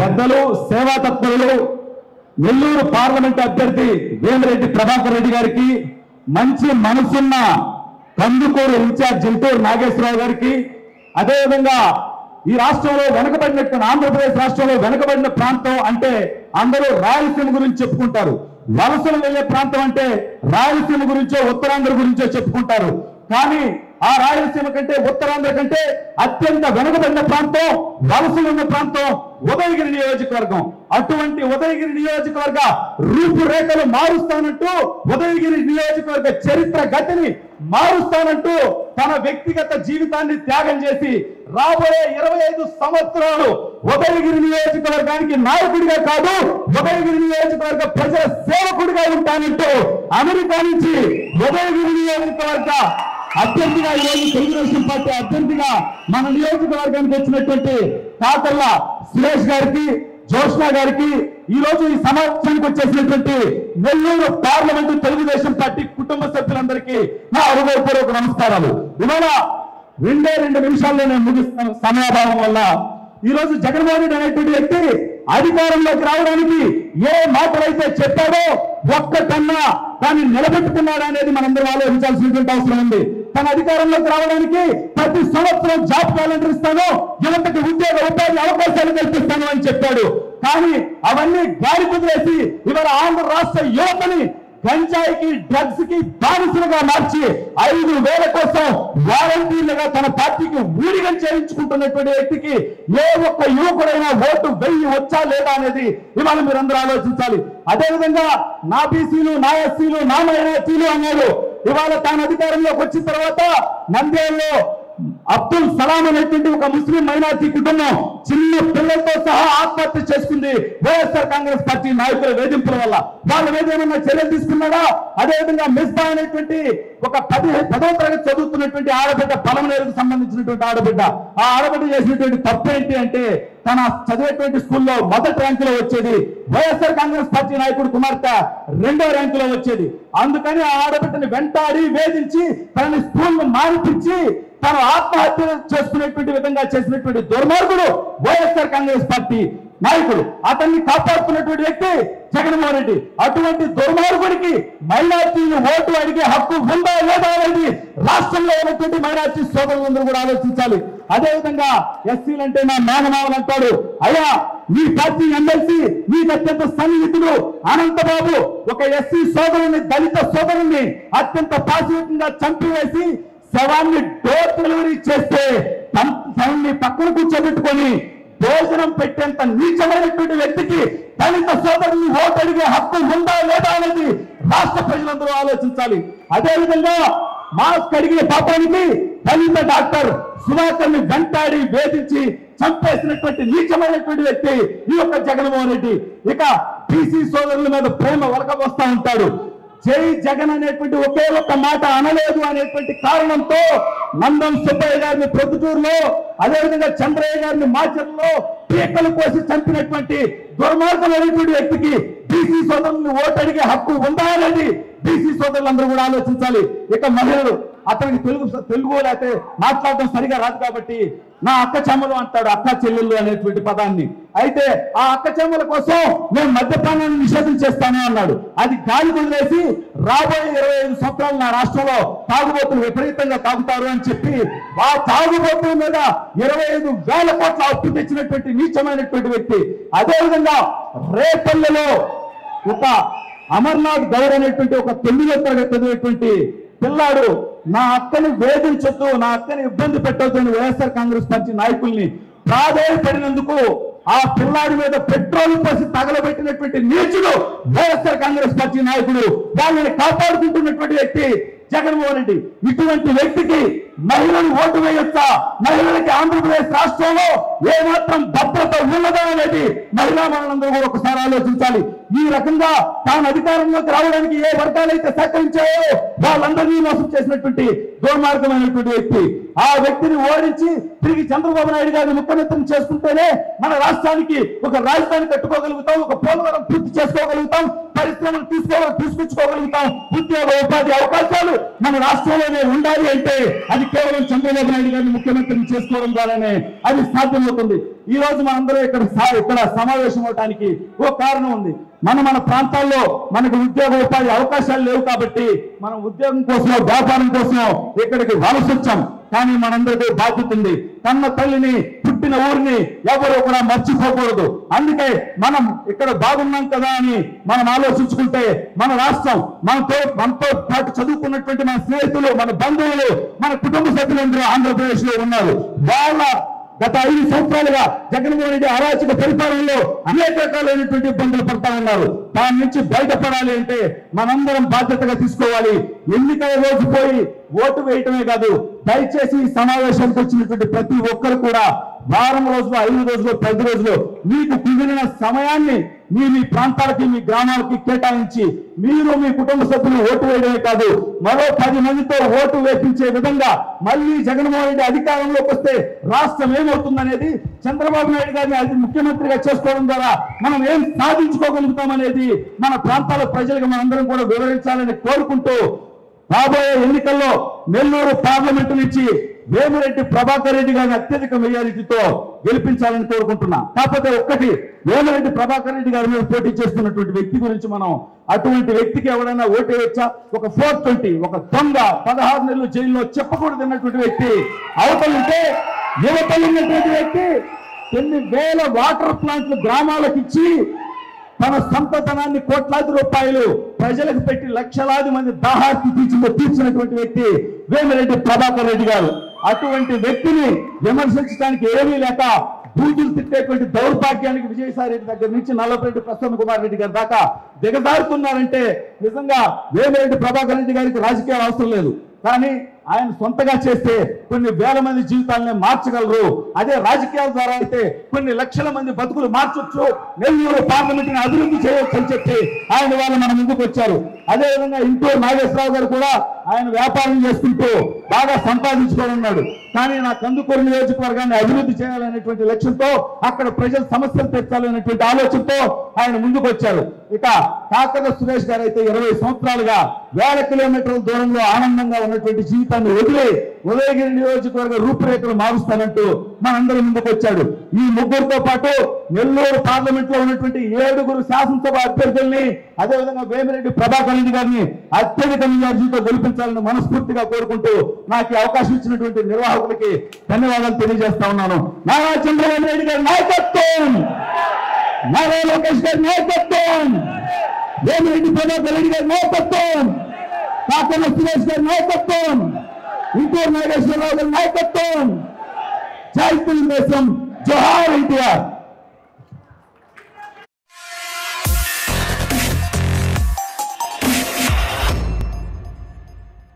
పెద్దలు సేవా తత్పరులు నెల్లూరు పార్లమెంట్ అభ్యర్థి వేమిరెడ్డి ప్రభాకర్ రెడ్డి గారికి మంచి మనసున్న కందుకూరు ఇన్ఛార్జ్ జింటూరు నాగేశ్వరరావు గారికి అదేవిధంగా ఈ రాష్ట్రంలో వెనకబడినటువంటి ఆంధ్రప్రదేశ్ రాష్ట్రంలో వెనకబడిన ప్రాంతం అంటే అందరూ రాయలసీమ గురించి చెప్పుకుంటారు వలసలు వెళ్లే ప్రాంతం అంటే రాయలసీమ గురించో ఉత్తరాంధ్ర గురించో చెప్పుకుంటారు కానీ ఆ రాయలసీమ కంటే ఉత్తరాంధ్ర కంటే అత్యంత వెనుకబడిన ప్రాంతం వలసలు ఉన్న ప్రాంతం ఉదయగిరి నియోజకవర్గం అటువంటి ఉదయగిరి నియోజకవర్గ రూపురేఖలు మారుస్తానంటూ ఉదయగిరి నియోజకవర్గ చరిత్ర గతిని మారుస్తానంటూ తన వ్యక్తిగత జీవితాన్ని త్యాగం చేసి రాబోయే ఇరవై ఐదు సంవత్సరాలు ఉదయగిరి నియోజకవర్గానికి నాయకుడిగా కాదు ఉదయగిరి నియోజకవర్గ ప్రజల సేవకుడిగా ఉంటానంటూ అమెరికా నుంచి ఉదయగిరి నియోజకవర్గ అభ్యర్థిగా ఈ రోజు తెలుగుదేశం పార్టీ అభ్యర్థిగా మన నియోజకవర్గానికి వచ్చినటువంటి కాకర్ల సురేష్ గారికి జోష్నా గారికి ఈ రోజు ఈ సమావేశానికి వచ్చేసినటువంటి నెల్లూరు పార్లమెంటు తెలుగుదేశం పార్టీ కుటుంబ సభ్యులందరికీ నా హృదయపూర్వక నమస్కారాలు ఇవాళ రెండే రెండు నిమిషాల్లో నేను ముగిస్తాను సమయాభావం వల్ల ఈ రోజు జగన్మోహన్ రెడ్డి అనేటువంటి వ్యక్తి అధికారంలోకి రావడానికి ఏ మాటలైతే చెప్పాడో ఒక్క కన్నా దాన్ని నిలబెట్టుకున్నాడు అనేది మనందరం ఆలోచించాల్సినటువంటి అవసరం ఉంది తన అధికారంలోకి రావడానికి ప్రతి సంవత్సరం జాబ్ క్యాలెండర్ ఇస్తాను యువతకి ఉద్యోగ ఉపాధి అవకాశాలు కల్పిస్తాను అని చెప్పాడు కానీ అవన్నీ గాలి కుదిరేసి ఇవాళ ఆంధ్ర రాష్ట్ర యువతని గంజాయికి డ్రగ్స్ కి బానిసలుగా మార్చి ఐదు వేల కోసం వాలంటీర్లుగా తన పార్టీకి ఊడిగం చేయించుకుంటున్నటువంటి వ్యక్తికి ఏ ఒక్క యువకుడైనా ఓటు వెయ్యి వచ్చా లేదా అనేది ఇవాళ మీరందరూ ఆలోచించాలి అదేవిధంగా నా బీసీలు నా ఎస్సీలు నా మైనార్టీలు అన్నారు ఇవాళ తాను అధికారంలోకి వచ్చిన తర్వాత నంద్యాలలో అబ్దుల్ సలాం అనేటువంటి ఒక ముస్లిం మైనార్టీ కుటుంబం చిన్న పిల్లలతో సహా ఆత్మహత్య చేసుకుంది వైఎస్ఆర్ కాంగ్రెస్ పార్టీ నాయకుల వేధింపుల వల్ల వాళ్ళ మీద ఏమన్నా చర్యలు తీసుకున్నారా అదేవిధంగా మిస్బా అనేటువంటి ఒక పది పదవ తరగతి చదువుతున్నటువంటి ఆడబిడ్డ పలమనేరుకు సంబంధించినటువంటి ఆడబిడ్డ ఆ ఆడబిడ్డ చేసినటువంటి తప్పు ఏంటి అంటే తన చదివేటువంటి స్కూల్లో మొదటి ర్యాంకులో వచ్చేది వైఎస్ఆర్ కాంగ్రెస్ పార్టీ నాయకుడు కుమార్తె రెండో ర్యాంకులో వచ్చేది అందుకని ఆ ఆడబిడ్డని వెంటాడి వేధించి తనని స్కూల్ మానిపించి తను ఆత్మహత్య చేసుకునేటువంటి విధంగా చేసినటువంటి దుర్మార్గుడు వైఎస్ఆర్ కాంగ్రెస్ పార్టీ నాయకుడు అతన్ని కాపాడుతున్నటువంటి వ్యక్తి జగన్మోహన్ రెడ్డి అటువంటి దుర్మార్గుడికి మైనార్టీలు ఓటు అడిగే హక్కు ఉందా లేదా అనేది రాష్ట్రంలో ఉన్నటువంటి మైనార్టీ సోదరులందరూ కూడా ఆలోచించాలి అదేవిధంగా ఎస్సీలు అంటే నా మేనమావలు అంటాడు అయ్యా మీ పార్టీ ఎమ్మెల్సీ మీకు అత్యంత సన్నిహితుడు అనంతబాబు ఒక ఎస్సీ సోదరుని దళిత సోదరుని అత్యంత పాశవికంగా చంపివేసి శవాన్ని డోర్ డెలివరీ చేస్తే తన- తనని పక్కన కూర్చోబెట్టుకొని భోజనం పెట్టేంత నీచమైనటువంటి వ్యక్తికి దళిత సోదరుని ఓటు అడిగే హక్కు ఉందా లేదా అనేది రాష్ట్ర ప్రజలందరూ ఆలోచించాలి అదేవిధంగా మాస్క్ అడిగిన పాపానికి దళిత డాక్టర్ సుధాకర్ ని వెంటాడి వేధించి చంపేసినటువంటి నీచమైనటువంటి వ్యక్తి ఈ యొక్క జగన్మోహన్ రెడ్డి ఇక బీసీ సోదరుల మీద ప్రేమ వలకబోస్తా ఉంటాడు జై జగన్ అనేటువంటి ఒకే ఒక్క మాట అనలేదు అనేటువంటి కారణంతో నందం సుబ్బయ్య గారిని ప్రొద్దుటూరులో అదేవిధంగా చంద్రయ్య గారిని మాచర్లో పీకలు కోసి చంపినటువంటి దుర్మార్గమైనటువంటి వ్యక్తికి బీసీ సోదరులను ఓటు అడిగే హక్కు ఉందా అనేది బీసీ సోదరులందరూ కూడా ఆలోచించాలి ఇక మహిళలు అతనికి తెలుగు తెలుగు లేకపోతే మాట్లాడడం సరిగా రాదు కాబట్టి నా అక్క చెమ్మలు అంటాడు అక్క చెల్లెళ్ళు అనేటువంటి పదాన్ని అయితే ఆ అక్క చెమ్మల కోసం నేను మద్యపానాన్ని నిషేధం చేస్తాను అన్నాడు అది గాలి వదిలేసి రాబోయే ఇరవై ఐదు సంవత్సరాలు నా రాష్ట్రంలో తాగుబోతులు విపరీతంగా తాగుతారు అని చెప్పి ఆ తాగుబోతుల మీద ఇరవై ఐదు వేల కోట్ల అప్పు తెచ్చినటువంటి నీచమైనటువంటి వ్యక్తి అదేవిధంగా రేపల్లెలో ఒక అమర్నాథ్ గౌడ్ అనేటువంటి ఒక తొమ్మిదో తరగతి చదివేటువంటి పిల్లాడు నా అక్కని వేధించొద్దు నా అక్కని ఇబ్బంది పెట్టొద్దు అని వైఎస్ఆర్ కాంగ్రెస్ పార్టీ నాయకుల్ని ప్రాధాయపడినందుకు ఆ పిల్లాడి మీద పెట్రోల్ పోసి తగలబెట్టినటువంటి నీచుడు వైఎస్ఆర్ కాంగ్రెస్ పార్టీ నాయకుడు వాళ్ళని కాపాడుకుంటున్నటువంటి వ్యక్తి జగన్మోహన్ రెడ్డి ఇటువంటి వ్యక్తికి మహిళలు ఓటు వేయొచ్చా మహిళలకి ఆంధ్రప్రదేశ్ రాష్ట్రంలో ఏ మాత్రం భద్రత ఉన్నదా అనేది మహిళా మనందరూ కూడా ఒకసారి ఆలోచించాలి ఈ రకంగా తాను అధికారంలోకి రావడానికి ఏ వర్గాలైతే సహకరించాయో వాళ్ళందరినీ మోసం చేసినటువంటి దుర్మార్గమైనటువంటి వ్యక్తి ఆ వ్యక్తిని ఓడించి తిరిగి చంద్రబాబు నాయుడు గారిని ముఖ్యమంత్రిని చేసుకుంటేనే మన రాష్ట్రానికి ఒక రాజధాని కట్టుకోగలుగుతాం ఒక పోలవరం పూర్తి చేసుకోగలుగుతాం పరిశ్రమలు తీసుకో తీసుకొచ్చుకోగలుగుతాం ఉద్యోగ ఉపాధి అవకాశాలు మన రాష్ట్రంలోనే ఉండాలి అంటే అది కేవలం చంద్రబాబు నాయుడు గారిని ముఖ్యమంత్రిని చేసుకోవడం ద్వారానే అది సాధ్యమవుతుంది ఈ రోజు మనందరం ఇక్కడ సా- ఇక్కడ సమావేశం అవడానికి ఓ కారణం ఉంది మన మన ప్రాంతాల్లో మనకు ఉద్యోగ ఉపాధి అవకాశాలు లేవు కాబట్టి మనం ఉద్యోగం కోసం వ్యాపారం కోసం ఇక్కడికి వలస వచ్చాం కానీ మనందరికీ బాధ్యత ఉంది కన్న తల్లిని పుట్టిన ఊరిని ఎవరు కూడా మర్చిపోకూడదు అందుకే మనం ఇక్కడ బాగున్నాం కదా అని మనం ఆలోచించుకుంటే మన రాష్ట్రం మనతో మనతో పాటు చదువుకున్నటువంటి మన స్నేహితులు మన బంధువులు మన కుటుంబ సభ్యులందరూ ఆంధ్రప్రదేశ్ లో ఉన్నారు వాళ్ళ గత ఐదు సంవత్సరాలుగా జగన్మోహన్ రెడ్డి అరాచక పరిపాలనలో అనేక రకాలైనటువంటి ఇబ్బందులు పడతా ఉన్నారు దాని నుంచి బయటపడాలి అంటే మనందరం బాధ్యతగా తీసుకోవాలి ఎన్నికల రోజు పోయి ఓటు వేయటమే కాదు దయచేసి ఈ సమావేశానికి వచ్చినటువంటి ప్రతి ఒక్కరు కూడా వారం రోజులు ఐదు రోజులు పది రోజులు మీకు కుదిరిన సమయాన్ని మీ మీ ప్రాంతాలకి మీ గ్రామాలకి కేటాయించి మీరు మీ కుటుంబ సభ్యులు ఓటు వేయడమే కాదు మరో పది మందితో ఓటు వేపించే విధంగా మళ్ళీ జగన్మోహన్ రెడ్డి అధికారంలోకి వస్తే రాష్ట్రం ఏమవుతుందనేది చంద్రబాబు నాయుడు గారిని అది ముఖ్యమంత్రిగా చేసుకోవడం ద్వారా మనం ఏం సాధించుకోగలుగుతామనేది మన ప్రాంతాల ప్రజలకు మనందరం కూడా వివరించాలని కోరుకుంటూ రాబోయే ఎన్నికల్లో నెల్లూరు పార్లమెంటు నుంచి వేమిరెడ్డి ప్రభాకర్ రెడ్డి గారిని అత్యధిక మెజారిటీతో గెలిపించాలని కోరుకుంటున్నా కాకపోతే ఒక్కటి వేమిరెడ్డి ప్రభాకర్ రెడ్డి గారి మీద పోటీ చేస్తున్నటువంటి వ్యక్తి గురించి మనం అటువంటి వ్యక్తికి ఎవరైనా ఓటేయచ్చా ఒక ఫోర్ ట్వంటీ ఒక దొంగ పదహారు నెలలు జైల్లో చెప్పకూడదు అన్నటువంటి వ్యక్తి అవతలుంటే యువతలు ఉన్నటువంటి వ్యక్తి కొన్ని వేల వాటర్ ప్లాంట్లు గ్రామాలకు ఇచ్చి తన సంపదనాన్ని కోట్లాది రూపాయలు ప్రజలకు పెట్టి లక్షలాది మంది దాహార్తి తీర్చి తీర్చినటువంటి వ్యక్తి వేమిరెడ్డి ప్రభాకర్ రెడ్డి గారు అటువంటి వ్యక్తిని విమర్శించడానికి ఏమీ లేక బూతులు తిట్టేటువంటి దౌర్భాగ్యానికి విజయసాయి రెడ్డి దగ్గర నుంచి నల్లపరెడ్డి ప్రసన్న కుమార్ రెడ్డి గారి దాకా దిగజారుతున్నారంటే నిజంగా వేమిరెడ్డి ప్రభాకర్ రెడ్డి గారికి రాజకీయాలు అవసరం లేదు కానీ ఆయన సొంతగా చేస్తే కొన్ని వేల మంది జీవితాలనే మార్చగలరు అదే రాజకీయాల ద్వారా అయితే కొన్ని లక్షల మంది బతుకులు మార్చొచ్చు నెల్లూరు పార్లమెంట్ ని అభివృద్ధి చేయొచ్చు అని చెప్పి ఆయన వాళ్ళు మన ముందుకు వచ్చారు అదే విధంగా ఇంటూరు నాగేశ్వరరావు గారు కూడా ఆయన వ్యాపారం చేసుకుంటూ బాగా సంపాదించుకొని ఉన్నాడు కానీ నా కందుకూరు నియోజకవర్గాన్ని అభివృద్ధి చేయాలనేటువంటి లక్ష్యంతో అక్కడ ప్రజల సమస్యలు తెచ్చాలనేటువంటి ఆలోచనతో ఆయన ముందుకు వచ్చారు ఇక కాకర సురేష్ గారు అయితే ఇరవై సంవత్సరాలుగా వేల కిలోమీటర్ల దూరంలో ఆనందంగా ఉన్నటువంటి జీవితాన్ని వదిలి ఉదయగిరి నియోజకవర్గ రూపురేఖలు మారుస్తానంటూ మనందరి ముందుకు వచ్చాడు ఈ ముగ్గురితో పాటు నెల్లూరు పార్లమెంట్ లో ఉన్నటువంటి ఏడుగురు శాసనసభ అభ్యర్థుల్ని అదేవిధంగా వేమిరెడ్డి ప్రభాకర్ రెడ్డి గారిని అత్యధిక మెజార్టీతో గెలిపించాలని మనస్ఫూర్తిగా కోరుకుంటూ నాకు ఈ అవకాశం ఇచ్చినటువంటి నిర్వాహకులకి ధన్యవాదాలు తెలియజేస్తా ఉన్నాను నారా చంద్రబాబు నాయుడు గారి నాయకత్వం నారా లోకేష్ గారి నాయకత్వం వేమిరెడ్డి ప్రభాకర్ రెడ్డి గారి నాయకత్వం కాకల సురేష్ గారి నాయకత్వం ఇంటూరు నాగేశ్వరరావు గారి నాయకత్వం జై తెలుగుదేశం జోహార్ ఎన్టీఆర్